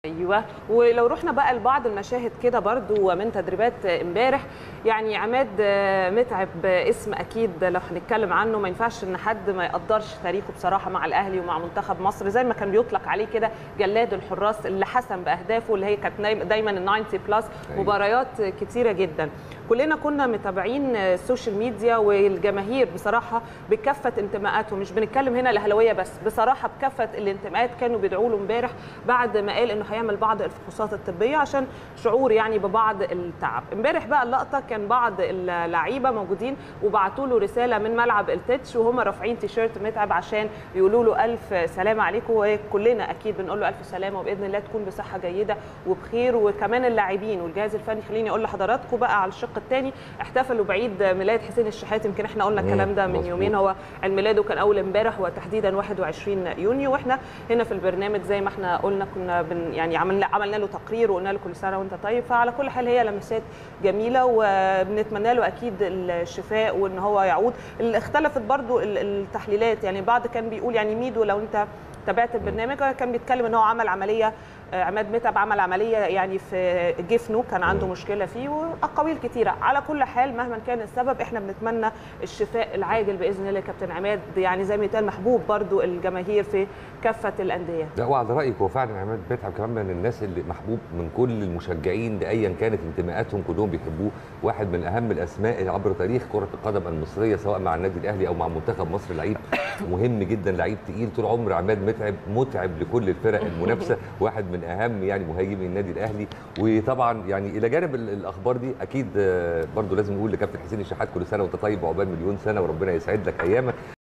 ايوه ولو رحنا بقى لبعض المشاهد كده برضو من تدريبات امبارح يعني عماد متعب اسم اكيد لو هنتكلم عنه ما ينفعش ان حد ما يقدرش تاريخه بصراحه مع الاهلي ومع منتخب مصر زي ما كان بيطلق عليه كده جلاد الحراس اللي حسم باهدافه اللي هي كانت دايما ال 90 بلس مباريات كتيره جدا كلنا كنا متابعين السوشيال ميديا والجماهير بصراحه بكافه انتماءاتهم مش بنتكلم هنا الاهلاويه بس بصراحه بكافه الانتماءات كانوا بيدعوا له امبارح بعد ما قال انه هيعمل بعض الفحوصات الطبيه عشان شعور يعني ببعض التعب امبارح بقى اللقطه كان بعض اللعيبه موجودين وبعتوا له رساله من ملعب التتش وهم رافعين تيشيرت متعب عشان يقولوا له الف سلامه عليكم وكلنا اكيد بنقول له الف سلامه وباذن الله تكون بصحه جيده وبخير وكمان اللاعبين والجهاز الفني خليني اقول لحضراتكم بقى على الشق الثاني احتفلوا بعيد ميلاد حسين الشحات يمكن احنا قلنا الكلام ده من يومين هو عيد ميلاده كان اول امبارح وتحديدا 21 يونيو واحنا هنا في البرنامج زي ما احنا قلنا كنا بن يعني عملنا عملنا له تقرير وقلنا له كل سنه وانت طيب فعلى كل حال هي لمسات جميله وبنتمنى له اكيد الشفاء وان هو يعود اللي اختلفت برضو التحليلات يعني بعض كان بيقول يعني ميدو لو انت تابعت البرنامج كان بيتكلم ان هو عمل عمليه عماد متعب عمل عمليه يعني في جفنه كان عنده مشكله فيه واقاويل كتيره على كل حال مهما كان السبب احنا بنتمنى الشفاء العاجل باذن الله كابتن عماد يعني زي ما يتقال محبوب برضو الجماهير في كافه الانديه لا وعلى رايك هو فعلا عماد متعب كمان من الناس اللي محبوب من كل المشجعين لايا كانت انتماءاتهم كلهم بيحبوه واحد من اهم الاسماء عبر تاريخ كره القدم المصريه سواء مع النادي الاهلي او مع منتخب مصر لعيب مهم جدا لعيب تقيل طول عمر عماد متعب متعب لكل الفرق المنافسه واحد من اهم يعني مهاجمي النادي الاهلي وطبعا يعني الى جانب الاخبار دي اكيد برضو لازم نقول لكابتن حسين الشحات كل سنه وانت طيب وعقبال مليون سنه وربنا يسعد لك ايامك